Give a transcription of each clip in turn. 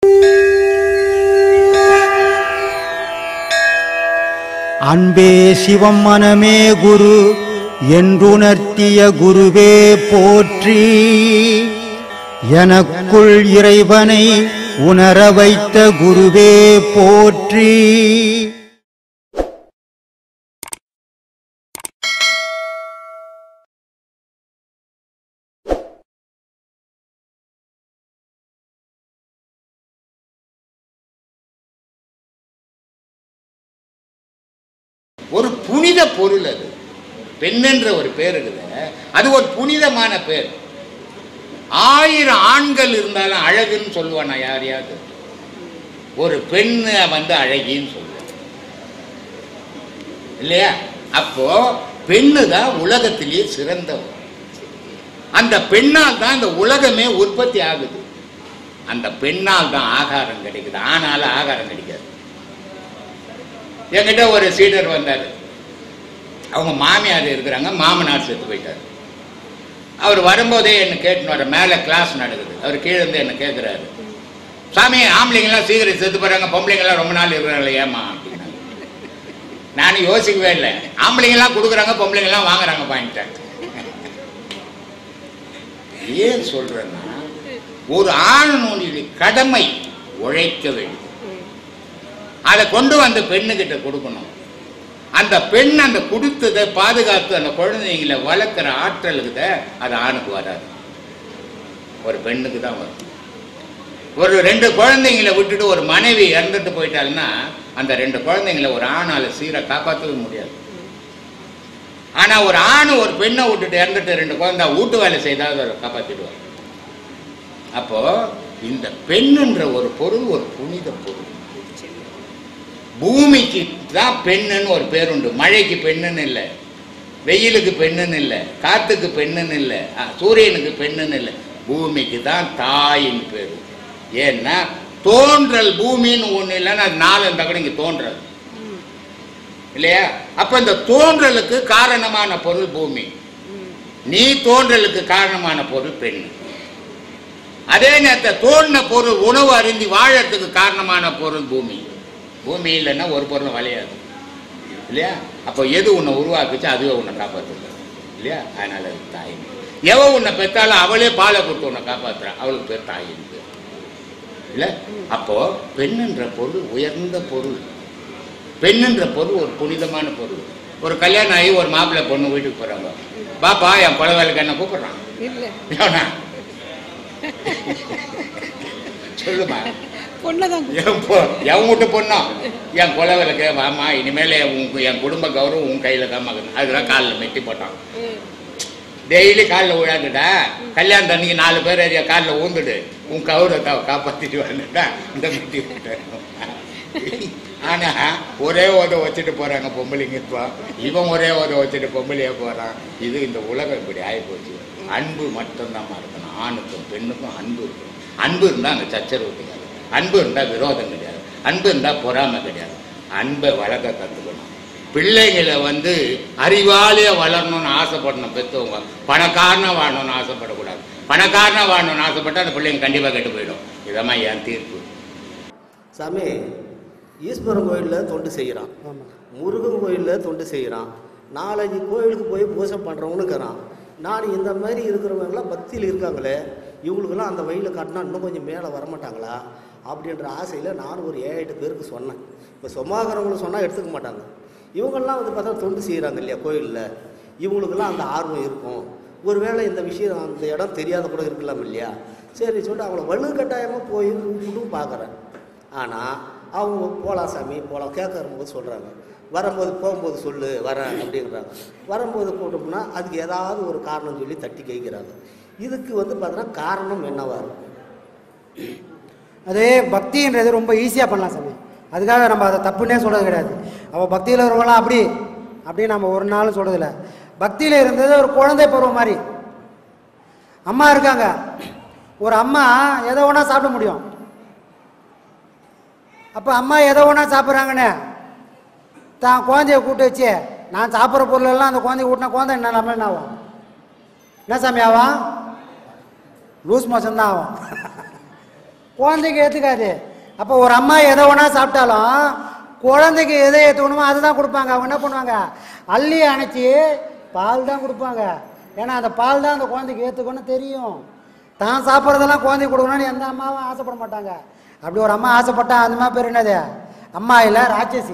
அன்பே சிவம் மனமே குரு என்றுணர்த்திய குருவே போற்றி எனக்குள் இறைவனை உணர வைத்த குருவே போற்றி ஒரு புனித பொருள் அது பெண்ணென்ற ஒரு பேர் இருக்குது அது ஒரு புனிதமான பேர் ஆயிரம் ஆண்கள் இருந்தாலும் அழகுன்னு சொல்லுவானா யாரையாவது ஒரு பெண்ணை வந்து அழகின்னு சொல்லுவான் இல்லையா அப்போ பெண்ணு தான் உலகத்திலேயே சிறந்தவர் அந்த பெண்ணால் தான் இந்த உலகமே உற்பத்தி ஆகுது அந்த பெண்ணால் தான் ஆகாரம் கிடைக்குது ஆனால ஆகாரம் கிடைக்காது என்கிட்ட ஒரு சீடர் வந்தார் அவங்க மாமியார் இருக்கிறாங்க மாமனார் செத்து போயிட்டார் அவர் வரும்போதே என்ன கேட்டுன்னு வர மேலே கிளாஸ் நடக்குது அவர் கீழே இருந்து என்ன கேட்குறாரு சாமி ஆம்பளைங்கெல்லாம் சீக்கிரம் செத்து போகிறாங்க பொம்பளைங்கெல்லாம் ரொம்ப நாள் இருக்கிறாங்களே ஏமா அப்படின்னாங்க நானும் யோசிக்கவே இல்லை ஆம்பளைங்கெல்லாம் கொடுக்குறாங்க பொம்பளைங்கெல்லாம் வாங்குறாங்க பாயிண்ட் ஏன் சொல்றேன்னா ஒரு ஆணுடைய கடமை உழைக்க வேண்டும் அதை கொண்டு வந்து பெண்ணுகிட்ட கொடுக்கணும் அந்த பெண் அந்த கொடுத்ததை பாதுகாத்து அந்த குழந்தைங்களை வளர்க்குற ஆற்றலுக்குத அது ஆணுக்கு வராது ஒரு பெண்ணுக்கு தான் வரும் ஒரு ரெண்டு குழந்தைங்களை விட்டுட்டு ஒரு மனைவி இறந்துட்டு போயிட்டாልና அந்த ரெண்டு குழந்தைங்களை ஒரு ஆணால சீரை காப்பாற்றவே முடியாது ஆனா ஒரு ஆண் ஒரு பெண்ணை விட்டுட்டு இறந்துட்டு ரெண்டு குழந்தை வீட்டு வேலை செய்தால் அதை காப்பாற்றிடுவார் அப்போ இந்த பெண்ணுன்ற ஒரு பொருள் ஒரு புனித பொருள் பூமிக்கு தான் பெண்ணுன்னு ஒரு பேர் உண்டு மழைக்கு பெண்ணுன்னு இல்லை வெயிலுக்கு பெண்ணுன்னு இல்லை காத்துக்கு பெண்ணுன்னு இல்லை ஆ, சூரியனுக்கு பெண்ணுன்னு இல்லை பூமிக்கு தான் தாயின் பேர் ஏன்னா தோன்றல் பூமின்னு ஒன்று இல்லைன்னா அது நாலு இருந்தால் கூட இங்கே தோன்றது இல்லையா அப்ப இந்த தோன்றலுக்கு காரணமான பொருள் பூமி நீ தோன்றலுக்கு காரணமான பொருள் பெண் அதே நேரத்தில் தோன்ற பொருள் உணவு அருந்தி வாழறதுக்கு காரணமான பொருள் பூமி பூமி இல்லைன்னா ஒரு பொருளும் விளையாது இல்லையா அப்போ எது உன்னை உருவாக்குச்சு அதுவே உன்னை காப்பாற்றுது இல்லையா அதனால அது தாய் எவ உன்னை பெற்றாலும் அவளே பாலை கொடுத்து உன்னை காப்பாத்துறா அவளுக்கு பேர் தாயின் பேர் இல்லை அப்போ பெண்ணுன்ற பொருள் உயர்ந்த பொருள் பெண்ணுன்ற பொருள் ஒரு புனிதமான பொருள் ஒரு கல்யாணம் ஆகி ஒரு மாப்பிள்ளை பொண்ணு வீட்டுக்கு போறாங்க பாப்பா என் கொலை வேலைக்கு என்ன கூப்பிடுறான் இல்ல எவனா? சொல்லுமா பொண்ணதான் என் பொ- என் வீட்டு பொண்ணா என் கொலை விளக்கு வாமா இனிமேல் உன் என் குடும்ப கௌரவம் உன் கையில தான் மகன் அதுதான் காலில் மெட்டி போட்டான் டெய்லி காலில் விழாதுடா கல்யாணம் அன்னைக்கு நாலு பேர் ஏரியா காலில் ஊந்துடு உன் கௌரவத்தை காப்பாற்றிட்டு வந்துட்டா இந்த மெட்டி போட்டேன் ஆனா ஒரே ஓத வச்சுட்டு போறாங்க பொம்பளைங்க இப்போ இவன் ஒரே ஓத வச்சுட்டு பொம்பளையா போறான் இது இந்த உலகம் இப்படி ஆகிப்போச்சு அன்பு மட்டும்தான் இருக்கணும் ஆணுக்கும் பெண்ணுக்கும் அன்பு இருக்கணும் அன்பு இருந்தால் அங்கே சச்சரவு கிடையாது அன்பு இருந்தால் விரோதம் கிடையாது அன்பு இருந்தால் பொறாமை கிடையாது அன்பை வளர்க்க கற்றுக்கணும் பிள்ளைங்களை வந்து அறிவாளியா வளரணும்னு ஆசைப்படணும் பெற்றவங்க பணக்காரனா வாழணும்னு ஆசைப்படக்கூடாது பணக்காரனா வாழணும்னு ஆசைப்பட்டா அந்த பிள்ளைங்க கண்டிப்பாக கெட்டு போயிடும் இதெல்லாம் என் தீர்ப்பு சாமி ஈஸ்வரன் கோயிலில் தொண்டு செய்கிறான் முருகன் கோயிலில் தொண்டு செய்கிறான் நாலஞ்சு கோயிலுக்கு போய் பூஜை பண்ணுறவனு இருக்கிறான் நான் இந்த மாதிரி இருக்கிறவங்கலாம் பக்தியில் இருக்காங்களே இவங்களுக்கெல்லாம் அந்த வழியில் காட்டினா இன்னும் கொஞ்சம் மேலே வரமாட்டாங்களா அப்படின்ற ஆசையில் நான் ஒரு ஏழு எட்டு பேருக்கு சொன்னேன் இப்போ சும்மாக்கிறவங்களுக்கு சொன்னால் எடுத்துக்க மாட்டாங்க இவங்கெல்லாம் வந்து பார்த்தா தொண்டு செய்கிறாங்க இல்லையா கோயிலில் இவங்களுக்கெல்லாம் அந்த ஆர்வம் இருக்கும் ஒருவேளை இந்த விஷயம் அந்த இடம் தெரியாத கூட இருக்கலாம் இல்லையா சரி சொல்லிட்டு அவங்கள வலுக்கட்டாயமாக போய் கூப்பிட்டும் பார்க்குறேன் ஆனால் அவங்க போகலாம் சாமி போகலாம் கேட்க வரும்போது சொல்கிறாங்க வரும்போது போகும்போது சொல்லு வரேன் அப்படிங்கிறாங்க வரும்போது கூட்டோம்னா அதுக்கு ஏதாவது ஒரு காரணம் சொல்லி தட்டி கேட்குறாங்க இதுக்கு வந்து பார்த்தீங்கன்னா காரணம் என்னவா இருக்கும் அது பக்தின்றது ரொம்ப ஈஸியாக பண்ணலாம் சாமி அதுக்காக நம்ம அதை தப்புன்னே சொல்கிறது கிடையாது அவள் பக்தியில் இருக்கிறவங்களாம் அப்படி அப்படி நம்ம ஒரு நாளும் சொல்கிறதில்ல பக்தியில் இருந்தது ஒரு குழந்தை பருவம் மாதிரி அம்மா இருக்காங்க ஒரு அம்மா எதை வேணால் சாப்பிட முடியும் அப்போ அம்மா எதை வேணா சாப்பிட்றாங்கன்னு தான் குழந்தைய கூட்டு வச்சு நான் சாப்பிட்ற பொருளெல்லாம் அந்த குழந்தைய கூட்டினா குழந்தை என்ன நம்ம என்ன ஆகும் என்ன சாமி ஆகும் லூஸ் மோஷன் தான் ஆகும் குழந்தைக்கு ஏற்றுக்காது அப்போ ஒரு அம்மா எதை ஒன்றா சாப்பிட்டாலும் குழந்தைக்கு எதை ஏற்றுக்கணுமோ அதுதான் கொடுப்பாங்க அவங்க என்ன பண்ணுவாங்க அள்ளி அணைச்சி பால் தான் கொடுப்பாங்க ஏன்னா அந்த பால் தான் அந்த குழந்தைக்கு ஏற்றுக்கணும்னு தெரியும் தான் சாப்பிட்றதெல்லாம் குழந்தைக்கு கொடுக்கணும்னு எந்த அம்மாவும் ஆசைப்பட மாட்டாங்க அப்படி ஒரு அம்மா ஆசைப்பட்டா அந்த மாதிரி பேர் என்னது அம்மா இல்லை ராட்சசி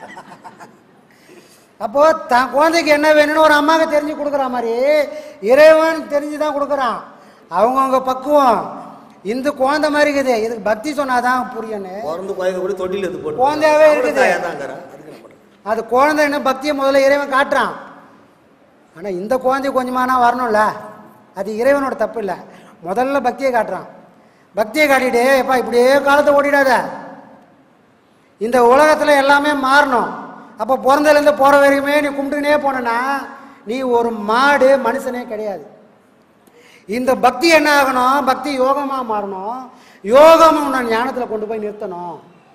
அப்போ தான் குழந்தைக்கு என்ன வேணும்னு ஒரு அம்மாவுக்கு தெரிஞ்சு கொடுக்குற மாதிரி இறைவன் தெரிஞ்சு தான் கொடுக்குறான் அவங்கவுங்க பக்குவம் இந்த குழந்தை மாதிரி இருக்குது இதுக்கு பக்தி சொன்னாதான் புரியணும் பிறந்து குழந்தை கூட தொட்டில் எடுத்து போட்டு குழந்தையாவே இருக்குது. தாயாதாங்கிறா அதுக்கு என்ன பண்றது? அது குழந்தை என்ன பக்தியை முதல்ல இறைவன் காட்டுறான் ஆனால் இந்த குழந்தை கொஞ்சமானா வரணும்ல அது இறைவனோட தப்பு இல்லை முதல்ல பக்தியை காட்டுறான் பக்தியை காட்டிட்டு எப்பா இப்படியே காலத்தை ஓடிடாத இந்த உலகத்தில் எல்லாமே மாறணும் அப்போ பிறந்ததுலேருந்து போகிற வரைக்குமே நீ கும்பிட்டுனே போனேன்னா நீ ஒரு மாடு மனுஷனே கிடையாது இந்த பக்தி என்ன ஆகணும் பக்தி யோகமாக மாறணும் யோகம் உன்னை ஞானத்தில் கொண்டு போய் நிறுத்தணும்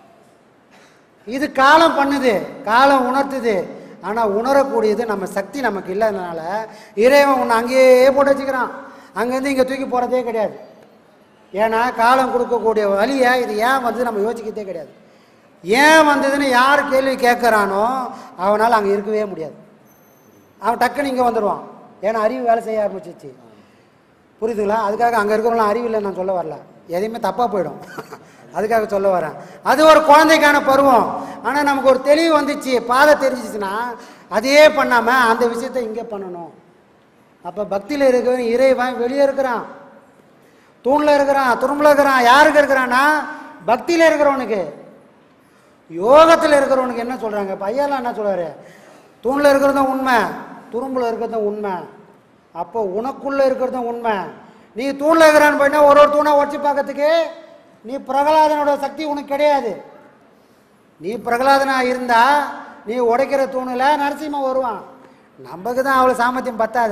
இது காலம் பண்ணுது காலம் உணர்த்துது ஆனால் உணரக்கூடியது நம்ம சக்தி நமக்கு இல்லாதனால இறைவன் உன்னை அங்கேயே போட்டு வச்சுக்கிறான் அங்கேருந்து இங்கே தூக்கி போகிறதே கிடையாது ஏன்னா காலம் கொடுக்கக்கூடிய வழியை இது ஏன் வந்து நம்ம யோசிக்கிறதே கிடையாது ஏன் வந்ததுன்னு யார் கேள்வி கேட்குறானோ அவனால் அங்கே இருக்கவே முடியாது அவன் டக்குன்னு இங்கே வந்துடுவான் ஏன்னா அறிவு வேலை செய்ய ஆரம்பிச்சிச்சு புரியுதுங்களா அதுக்காக அங்கே இருக்கிறவங்களாம் அறிவு இல்லைன்னு நான் சொல்ல வரல எதையுமே தப்பாக போயிடும் அதுக்காக சொல்ல வரேன் அது ஒரு குழந்தைக்கான பருவம் ஆனால் நமக்கு ஒரு தெளிவு வந்துச்சு பாதை தெரிஞ்சிச்சுன்னா அதையே பண்ணாமல் அந்த விஷயத்தை இங்கே பண்ணணும் அப்போ பக்தியில் இருக்கிறவன் இறைவன் வெளியே இருக்கிறான் தூணில் இருக்கிறான் துரும்பில் இருக்கிறான் யாருக்கு இருக்கிறான்னா பக்தியில் இருக்கிறவனுக்கு யோகத்தில் இருக்கிறவனுக்கு என்ன சொல்கிறாங்க பையெல்லாம் என்ன சொல்கிறாரு தூணில் இருக்கிறதும் உண்மை துரும்பில் இருக்கிறதும் உண்மை அப்போ உனக்குள்ளே இருக்கிறதும் உண்மை நீ தூணில் இருக்கிறான்னு போயிட்டா ஒரு ஒரு தூணை உடச்சி பார்க்கறதுக்கு நீ பிரகலாதனோட சக்தி உனக்கு கிடையாது நீ பிரகலாதனா இருந்தா நீ உடைக்கிற தூணில் நரசிம்மன் வருவான் நமக்கு தான் அவ்வளோ சாமர்த்தியம் பத்தாத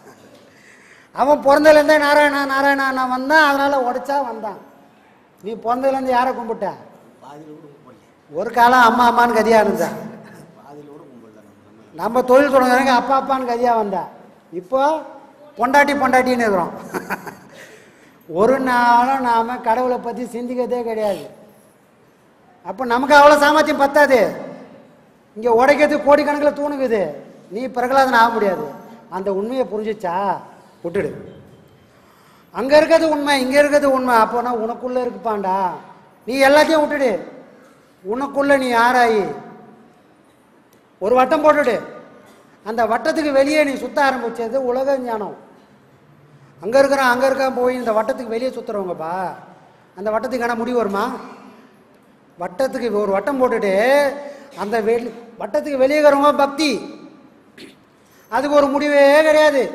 அவன் பிறந்ததுலேருந்தே நாராயணா நாராயணா நான் வந்தான் அதனால உடைச்சா வந்தான் நீ பிறந்ததுலேருந்து யாரை கும்பிட்ட ஒரு காலம் அம்மா அம்மான்னு கதியாக இருந்தா நம்ம தொழில் தொடங்குறவங்க அப்பா அப்பான்னு கதியாக வந்தா இப்போ பொண்டாட்டி பொண்டாட்டின்னு இருக்கிறோம் ஒரு நாளும் நாம் கடவுளை பற்றி சிந்திக்கிறதே கிடையாது அப்போ நமக்கு அவ்வளோ சாமர்த்தியம் பத்தாது இங்கே உடைக்கிறதுக்கு கோடிக்கணக்கில் தூணுக்குது நீ பிரகலாதன் ஆக முடியாது அந்த உண்மையை புரிஞ்சிச்சா விட்டுடு அங்கே இருக்கிறது உண்மை இங்கே இருக்கிறது உண்மை அப்போனா உனக்குள்ளே இருக்குப்பாண்டா நீ எல்லாத்தையும் விட்டுடு உனக்குள்ள நீ ஆராயி ஒரு வட்டம் போட்டுடு அந்த வட்டத்துக்கு வெளியே நீ சுத்த ஆரம்பிச்சது உலக ஞானம் அங்கே இருக்கிறான் அங்கே இருக்க போய் இந்த வட்டத்துக்கு வெளியே சுற்றுறவங்கப்பா அந்த வட்டத்துக்கான முடிவு வருமா வட்டத்துக்கு ஒரு வட்டம் போட்டுட்டு அந்த வெளி வட்டத்துக்கு வெளியே இருக்கிறவங்க பக்தி அதுக்கு ஒரு முடிவே கிடையாது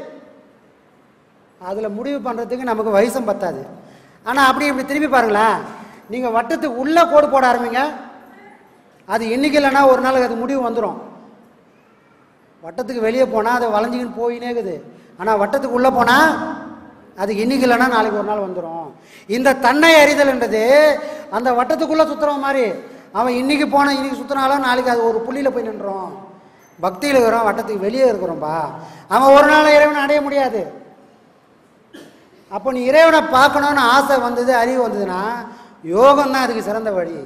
அதில் முடிவு பண்ணுறதுக்கு நமக்கு வயசும் பத்தாது ஆனால் அப்படி இப்படி திரும்பி பாருங்களேன் நீங்கள் வட்டத்துக்கு உள்ளே கோடு போட ஆரம்பிங்க அது இன்னைக்கு இல்லைன்னா ஒரு நாளுக்கு அது முடிவு வந்துடும் வட்டத்துக்கு வெளியே போனால் அது வளைஞ்சிக்கின்னு போயினே இருக்குது ஆனால் வட்டத்துக்கு உள்ளே போனால் அது இன்னைக்கு இல்லைன்னா நாளைக்கு ஒரு நாள் வந்துடும் இந்த தன்னை அறிதல்ன்றது அந்த வட்டத்துக்குள்ளே சுற்றுறவன் மாதிரி அவன் இன்னைக்கு போன இன்னைக்கு சுற்றினாலும் நாளைக்கு அது ஒரு புள்ளியில் போய் நின்றோம் பக்தியில் இருக்கிறோம் வட்டத்துக்கு வெளியே இருக்கிறோம்பா அவன் ஒரு நாள் இறைவனை அடைய முடியாது அப்போ நீ இறைவனை பார்க்கணுன்னு ஆசை வந்தது அறிவு வந்ததுன்னா யோகம் தான் அதுக்கு சிறந்த வழி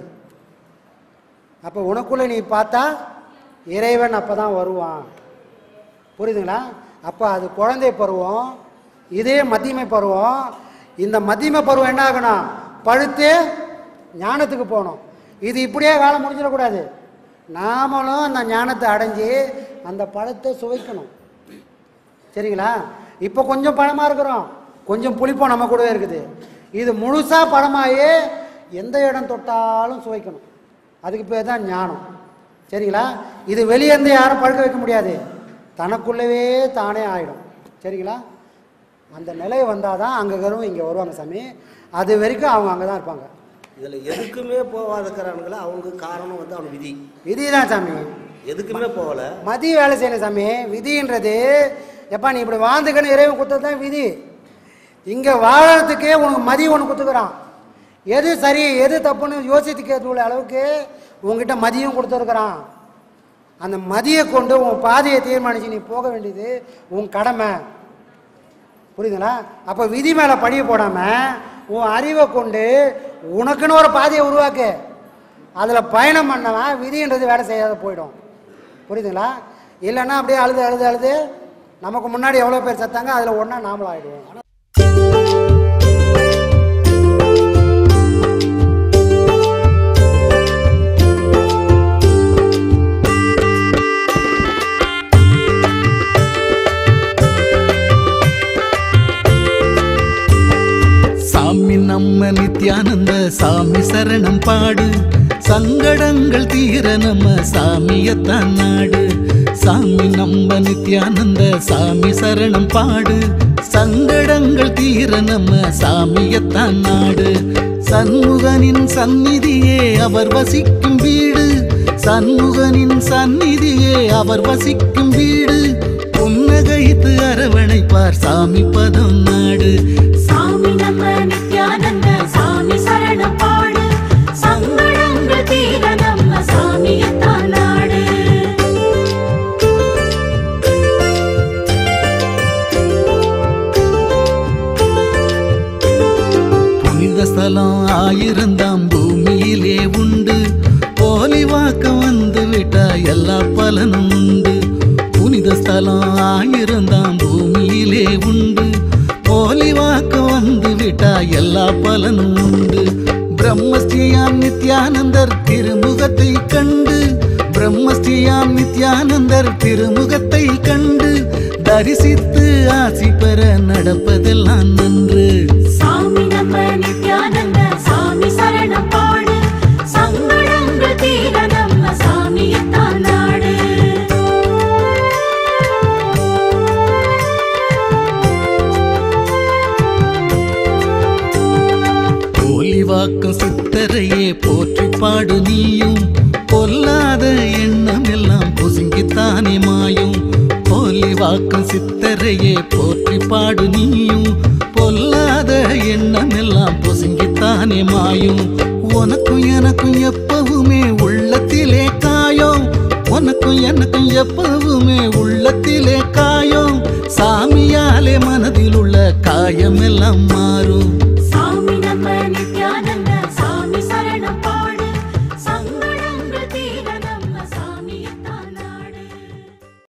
அப்போ உனக்குள்ளே நீ பார்த்தா இறைவன் அப்போ தான் வருவான் புரியுதுங்களா அப்போ அது குழந்தை பருவம் இதே மத்தியமை பருவம் இந்த மத்தியமை பருவம் என்ன ஆகணும் பழுத்து ஞானத்துக்கு போகணும் இது இப்படியே காலம் முடிஞ்சிடக்கூடாது நாமளும் அந்த ஞானத்தை அடைஞ்சு அந்த பழத்தை சுவைக்கணும் சரிங்களா இப்போ கொஞ்சம் பழமாக இருக்கிறோம் கொஞ்சம் புளிப்பம் நம்ம கூடவே இருக்குது இது முழுசாக பழமாகி எந்த இடம் தொட்டாலும் சுவைக்கணும் அதுக்கு பேர் தான் ஞானம் சரிங்களா இது வெளியே இருந்து யாரும் பழுக்க வைக்க முடியாது தனக்குள்ளவே தானே ஆயிடும் சரிங்களா அந்த நிலை வந்தால் தான் அங்கே இருக்கிறவங்க இங்கே வருவாங்க சாமி அது வரைக்கும் அவங்க அங்கே தான் இருப்பாங்க இதுல எதுக்குமே போகாதுக்கிறானுங்களா அவனுக்கு காரணம் வந்து அவன் விதி விதி தான் சாமி எதுக்குமே போகல மதி வேலை செய்யணும் சாமி விதின்றது எப்பா நீ இப்படி வாழ்ந்துக்கன்னு இறைவன் கொடுத்தது தான் விதி இங்கே வாழறதுக்கே உனக்கு மதி ஒன்று கொடுத்துக்கிறான் எது சரி எது தப்புன்னு யோசித்துக்கிறதுள்ள அளவுக்கு உங்ககிட்ட மதியம் கொடுத்துருக்குறான் அந்த மதியை கொண்டு உன் பாதையை தீர்மானித்து நீ போக வேண்டியது உன் கடமை புரியுதுங்களா அப்போ விதி மேலே பழிய போடாமல் உன் அறிவை கொண்டு உனக்குன்னு ஒரு பாதையை உருவாக்கு அதில் பயணம் பண்ணவன் விதின்றது வேலை செய்யாத போயிடும் புரியுதுங்களா இல்லைன்னா அப்படியே அழுது அழுது அழுது நமக்கு முன்னாடி எவ்வளோ பேர் செத்தாங்க அதில் ஒன்றா நாமளும் ஆகிடுவோம் சாமி நம்ம நித்யானந்த சாமி சரணம் பாடு சங்கடங்கள் தீர நம்ம சாமியத்தான் நாடு சாமி நம்ம நித்யானந்த சாமி சரணம் பாடு சங்கடங்கள் தீர நம்ம சாமியத்தான் நாடு சண்முகனின் சந்நிதியே அவர் வசிக்கும் வீடு சண்முகனின் சந்நிதியே அவர் வசிக்கும் வீடு புன்னகைத்து அரவணைப்பார் சாமி பதம் நாடு சாமி நம்ம நித்யானந்த சாமி சரணம் பாடு சங்கடங்கள் தீர நம்ம சாமியத்தான் நாடு புனித ஸ்தலம் ஆயிரந்தாம் பூமியிலே உண்டு போலி வாக்க வந்து விட்டா எல்லா பலனும் உண்டு புனித ஸ்தலம் ஆயிரந்தாம் பூமியிலே உண்டு போலி வாக்க வந்து விட்டா எல்லா பலனும் உண்டு பிரம்மஸ்ரீயாம் நித்யானந்தர் திருமுகத்தை கண்டு பிரம்மஸ்ரீயாம் நித்யானந்தர் திருமுகத்தை கண்டு தரிசித்து ஆசி பெற நடப்பதெல்லாம் நன்று சாமி நம்ம நித்யானந்த சாமி சரணம் பாடு சங்கடங்கள் தீர நம்ம சாமியத்தான் நாடு போலிவாக்கும் சித்தரையே போற்றி பாடு நீயும் பொல்லாத எண்ணம் எல்லாம் பொசுங்கித்தானே மாயும் போலிவாக்கும் சித்தரையே போற்றி பாடு நீயும் பொல்லாத எண்ணம் எல்லாம் பொசுங்கித்தானே மாயும் உனக்கும் எனக்கும் எப்பவுமே உள்ளத்திலே காயம் உனக்கும் எனக்கும் எப்பவுமே உள்ளத்திலே காயம் சாமியாலே மனதில் உள்ள காயம் எல்லாம் மாறும்